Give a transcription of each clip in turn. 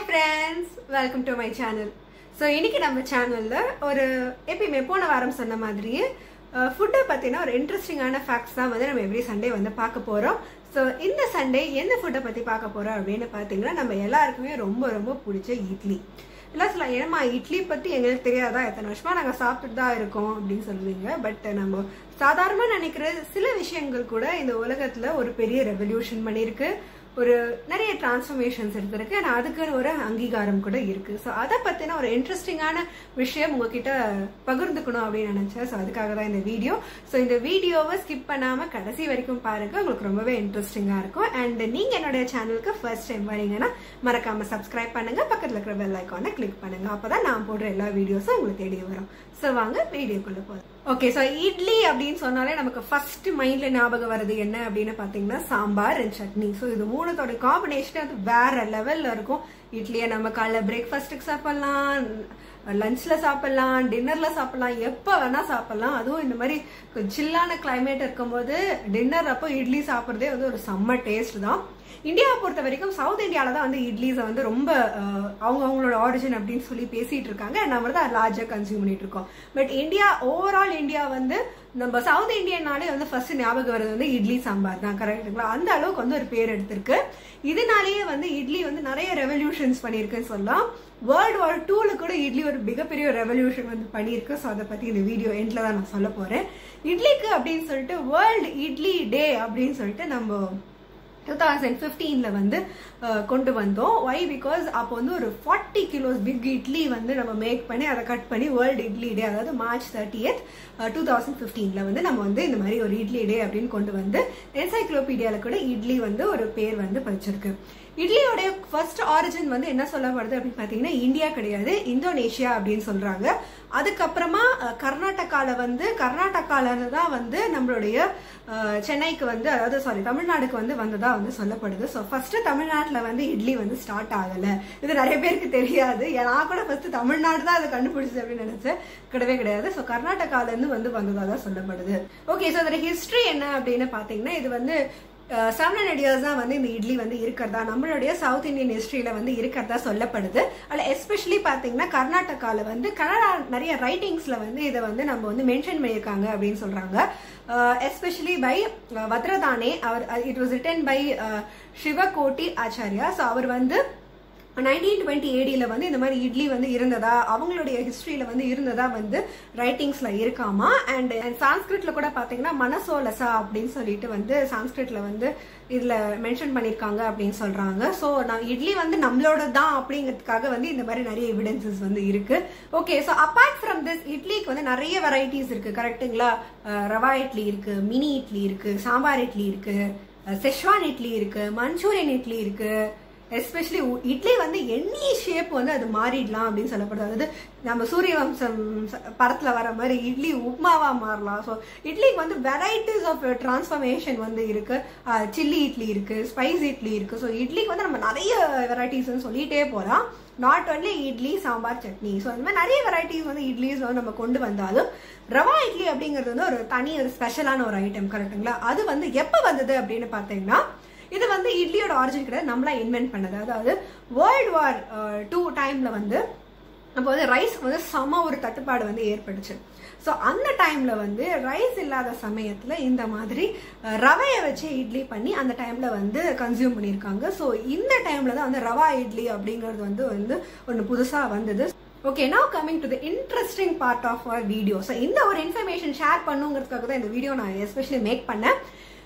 friends welcome to my channel so இன்னைக்கு நம்ம சேனலில் ஒரு எப்பயுமே போன வாரம் சொன்ன மாதிரியே ஃபுட்டை பற்றின ஒரு இன்ட்ரெஸ்டிங்கான ஃபேக்ட்ஸ் தான் வந்து நம்ம எவ்ரி சண்டே வந்து பார்க்க போகிறோம் ஸோ இந்த சண்டே எந்த ஃபுட்டை பற்றி பார்க்க போகிறோம் அப்படின்னு பார்த்தீங்கன்னா நம்ம எல்லாருக்குமே ரொம்ப ரொம்ப பிடிச்ச இட்லி எல்லாம் சில ஏமா இட்லி பற்றி எங்களுக்கு தெரியாதா எத்தனை வருஷமா நாங்கள் சாப்பிட்டுட்டு தான் இருக்கோம் அப்படின்னு சொல்லுவீங்க பட் நம்ம சாதாரணமாக நினைக்கிற சில விஷயங்கள் கூட இந்த உலகத்தில் ஒரு பெரிய ரெவல்யூஷன் பண்ணியிருக்கு ஒரு நிறைய டிரான்ஸ்ஃபர்மேஷன்ஸ் எடுத்திருக்கு ஆனால் அதுக்குன்னு ஒரு அங்கீகாரம் கூட இருக்கு ஸோ அதை பற்றின ஒரு இன்ட்ரெஸ்டிங்கான விஷயம் உங்ககிட்ட பகிர்ந்துக்கணும் அப்படின்னு நினச்சேன் ஸோ அதுக்காக தான் இந்த வீடியோ ஸோ இந்த வீடியோவை ஸ்கிப் பண்ணாமல் கடைசி வரைக்கும் பாருங்க உங்களுக்கு ரொம்பவே இன்ட்ரெஸ்டிங்காக இருக்கும் அண்ட் நீங்கள் என்னுடைய சேனலுக்கு ஃபர்ஸ்ட் டைம் வரீங்கன்னா மறக்காம சப்ஸ்கிரைப் பண்ணுங்க பக்கத்தில் இருக்கிற பெல் ஐக்கானை கிளிக் பண்ணுங்க அப்பதான் நான் போடுற எல்லா வீடியோஸும் உங்களுக்கு தேடி வரும் ஸோ வாங்க வீடியோக்குள்ள போதும் ஓகே ஸோ இட்லி அப்படின்னு சொன்னாலே நமக்கு ஃபர்ஸ்ட் மைண்ட்ல ஞாபகம் வருது என்ன அப்படின்னு பார்த்தீங்கன்னா சாம்பார் அண்ட் சட்னி ஸோ இது மூணுத்தோட காம்பினேஷன் அது வேற லெவல்ல இருக்கும் இட்லியை நம்ம காலைல பிரேக்ஃபாஸ்ட்டுக்கு சாப்பிடலாம் லஞ்ச்ல சாப்பிடலாம் டின்னர்ல சாப்பிடலாம் எப்போ வேணா சாப்பிடலாம் அதுவும் இந்த மாதிரி சில்லான கிளைமேட் இருக்கும்போது டின்னர் அப்போ இட்லி சாப்பிட்றதே வந்து ஒரு செம்ம டேஸ்ட் தான் இந்தியாவை பொறுத்த வரைக்கும் சவுத் இந்தியாவில தான் வந்து இட்லிஸை வந்து ரொம்ப அவங்க அவங்களோட ஆரிஜின் அப்படின்னு சொல்லி பேசிட்டு இருக்காங்க நம்ம தான் லார்ஜா கன்சியூம் பண்ணிட்டு இருக்கோம் பட் இந்தியா ஓவரால் இந்தியா வந்து நம்ம சவுத் இந்தியனாலே வந்து ஃபர்ஸ்ட் ஞாபகம் வருது வந்து இட்லி சாம்பார் தான் கரெக்டுங்களா அந்த அளவுக்கு வந்து ஒரு பேர் எடுத்திருக்கு இதனாலேயே வந்து இட்லி வந்து நிறைய ரெவல்யூஷன்ஸ் பண்ணியிருக்குன்னு சொல்லலாம் வேர்ல்டு வார் டூல கூட இட்லி ஒரு மிகப்பெரிய ரெவல்யூஷன் வந்து பண்ணியிருக்கு ஸோ அதை பத்தி இந்த வீடியோ எண்ட்ல தான் நான் சொல்ல போறேன் இட்லிக்கு அப்படின்னு சொல்லிட்டு வேர்ல்டு இட்லி டே அப்படின்னு சொல்லிட்டு நம்ம டூ தௌசண்ட் ஃபிஃப்டீனில் வந்து கொண்டு வந்தோம் ஒய் பிகாஸ் அப்போ வந்து ஒரு ஃபார்ட்டி கிலோஸ் பிக் இட்லி வந்து நம்ம மேக் பண்ணி அதை கட் பண்ணி வேர்ல்டு இட்லி டே அதாவது மார்ச் தேர்ட்டியத் டூ தௌசண்ட் ஃபிஃப்டீனில் வந்து நம்ம வந்து இந்த மாதிரி ஒரு இட்லி டே அப்படின்னு கொண்டு வந்து என்சைக்ளோபீடியாவில் கூட இட்லி வந்து ஒரு பேர் வந்து படிச்சிருக்கு இட்லியோடைய ஃபர்ஸ்ட் ஆரிஜின் வந்து என்ன சொல்லப்படுது அப்படின்னு பார்த்தீங்கன்னா இந்தியா கிடையாது இந்தோனேஷியா அப்படின்னு சொல்றாங்க அதுக்கப்புறமா கர்நாடகால வந்து கர்நாடகால தான் வந்து நம்மளுடைய சென்னைக்கு வந்து அதாவது சாரி தமிழ்நாடுக்கு வந்து வந்ததா வந்து சொல்லப்படுது ஸோ ஃபர்ஸ்ட் தமிழ்நாட்டில் வந்து இட்லி வந்து ஸ்டார்ட் ஆகலை இது நிறைய பேருக்கு தெரியாது நான் கூட ஃபர்ஸ்ட் தமிழ்நாடு தான் அதை கண்டுபிடிச்சது அப்படின்னு நினைச்சேன் கிடையவே கிடையாது ஸோ கர்நாடகால இருந்து வந்து வந்ததாக தான் சொல்லப்படுது ஓகே ஸோ அதோட ஹிஸ்ட்ரி என்ன அப்படின்னு பார்த்தீங்கன்னா இது வந்து செவன் ஹண்ட்ரட் இயர்ஸ் தான் வந்து இந்த இட்லி வந்து இருக்கிறதா நம்மளுடைய சவுத் இந்தியன் ஹிஸ்ட்ரியில வந்து இருக்கிறதா சொல்லப்படுது அதில் எஸ்பெஷலி பார்த்தீங்கன்னா கர்நாடகாவில் வந்து கன்னடா நிறைய ரைட்டிங்ஸ்ல வந்து இதை வந்து நம்ம வந்து மென்ஷன் பண்ணியிருக்காங்க அப்படின்னு சொல்றாங்க எஸ்பெஷலி பை வத்ரதானே அவர் it was written by Sivakoti Acharya so அவர் வந்து நைன்டீன் டுவெண்ட்டி ஏடியில் வந்து இந்த மாதிரி இட்லி வந்து இருந்ததா அவங்களுடைய ஹிஸ்ட்ரியில் வந்து இருந்ததா வந்து ரைட்டிங்ஸில் இருக்காமா அண்ட் அண்ட் சான்ஸ்கிரிட்ல கூட பார்த்தீங்கன்னா மனசோலசா அப்படின்னு சொல்லிட்டு வந்து சான்ஸ்கிரிட்ல வந்து இதில் மென்ஷன் பண்ணியிருக்காங்க அப்படின்னு சொல்கிறாங்க ஸோ நான் இட்லி வந்து நம்மளோட தான் அப்படிங்கிறதுக்காக வந்து இந்த மாதிரி நிறைய எவிடன்சஸ் வந்து இருக்கு okay so apart from this இட்லிக்கு வந்து நிறைய வெரைட்டிஸ் இருக்கு கரெக்டுங்களா ரவா இட்லி இருக்கு மினி இட்லி இருக்கு சாம்பார் இட்லி இருக்கு செஷ்வான் இட்லி இருக்கு மஞ்சூரியன் இட்லி இருக்கு எஸ்பெஷலி இட்லி வந்து எனி ஷேப் வந்து அது மாறிடலாம் அப்படின்னு சொல்லப்படுது அதாவது நம்ம சூரிய வம்சம் படத்துல வர மாதிரி இட்லி உப்மாவா மாறலாம் ஸோ இட்லிக்கு வந்து வெரைட்டிஸ் ஆஃப் டிரான்ஸ்ஃபர்மேஷன் வந்து இருக்கு சில்லி இட்லி இருக்கு ஸ்பைஸ் இட்லி இருக்கு ஸோ இட்லிக்கு வந்து நம்ம நிறைய வெரைட்டிஸ்ன்னு சொல்லிட்டே போகலாம் not only idli sambar chutney so அந்த மாதிரி நிறைய வெரைட்டிஸ் வந்து இட்லிஸ் வந்து நம்ம கொண்டு வந்தாலும் ரவா இட்லி அப்படிங்கிறது வந்து ஒரு தனி ஒரு ஸ்பெஷலான ஒரு ஐட்டம் கரெக்டுங்களா அது வந்து எப்போ வந்தது அப்படின்னு பார்த்தீங்கன்னா இது வந்து இட்லியோட ஆரிஜின் கிடையாது நம்மளா இன்வென்ட் பண்ணது அதாவது வேர்ல்டு வார் டூ டைம்ல வந்து அப்போ வந்து ரைஸ்க்கு வந்து சம ஒரு தட்டுப்பாடு வந்து ஏற்பட்டுச்சு ஸோ அந்த டைம்ல வந்து ரைஸ் இல்லாத சமயத்துல இந்த மாதிரி ரவையை வச்சு இட்லி பண்ணி அந்த டைம்ல வந்து கன்சியூம் பண்ணியிருக்காங்க ஸோ இந்த டைம்ல தான் வந்து ரவா இட்லி அப்படிங்கிறது வந்து வந்து ஒன்று புதுசாக வந்தது okay now coming to the interesting part of our video so இந்த ஒரு இன்ஃபர்மேஷன் ஷேர் பண்ணுங்கிறதுக்காக தான் இந்த வீடியோ நான் எஸ்பெஷலி மேக் பண்ணேன்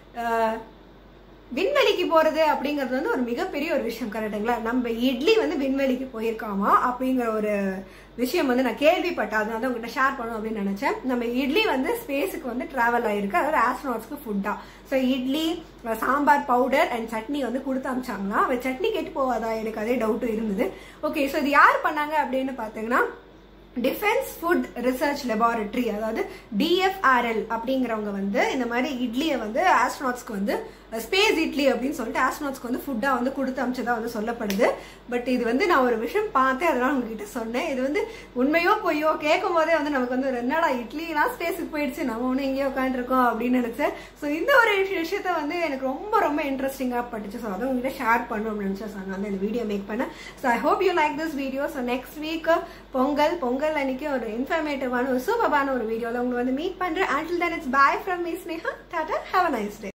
விண்வெளிக்கு போறது அப்படிங்கிறது வந்து ஒரு மிகப்பெரிய ஒரு விஷயம் கரெக்டுங்களா நம்ம இட்லி வந்து விண்வெளிக்கு போயிருக்காமா அப்படிங்கிற ஒரு விஷயம் வந்து நான் கேள்விப்பட்டேன் அதனால தான் உங்ககிட்ட ஷேர் பண்ணும் அப்படின்னு நினைச்சேன் நம்ம இட்லி வந்து ஸ்பேஸுக்கு வந்து டிராவல் ஆயிருக்கு அதாவது ஆஸ்ட்ரோனாட்ஸ்க்கு ஃபுட்டா so idli sambar powder and chutney வந்து கொடுத்து அமிச்சாங்கன்னா அவன் சட்னி கெட்டு போவாதா எனக்கு அதே டவுட்டும் இருந்தது ஓகே ஸோ இது யார் பண்ணாங்க அப்படின்னு பார்த்தீங்கன்னா டிஃபென்ஸ் ஃபுட் ரிசர்ச் லெபார்டரி அதாவது டிஎஃப்ஆர்எல் அப்படிங்கிறவங்க வந்து இந்த மாதிரி இட்லியை வந்து ஆஸ்ட்ரோனாட்ஸ்க்கு வந்து ஸ்பேஸ் இட்லி அப்படின்னு சொல்லிட்டு ஆஸ்ட்ரோனாட்ஸ்க்கு வந்து ஃபுட்டாக வந்து கொடுத்து அமிச்சதா வந்து சொல்லப்படுது பட் இது வந்து நான் ஒரு விஷயம் பார்த்தேன் அதனால உங்ககிட்ட சொன்னேன் இது வந்து உண்மையோ பொய்யோ கேட்கும் போதே வந்து நமக்கு வந்து ஒரு என்னடா இட்லிலாம் ஸ்பேஸுக்கு போயிடுச்சு நம்ம ஒன்று எங்கேயோ உட்காந்துருக்கோம் அப்படின்னு நினைச்சேன் ஸோ இந்த ஒரு விஷயத்த வந்து எனக்கு ரொம்ப ரொம்ப இன்ட்ரெஸ்டிங்காக பட்டுச்சு ஸோ அதை உங்ககிட்ட ஷேர் பண்ணணும் அப்படின்னு நினச்சேன் ஸோ நான் இந்த வீடியோ மேக் பண்ணேன் so I hope you like this video so next week Pongal Pongal அன்னைக்கு ஒரு இன்ஃபர்மேட்டிவான ஒரு சூப்பரான ஒரு வீடியோவில் உங்களை வந்து மீட் பண்ணுறேன் until then it's bye from me Sneha tata have a nice day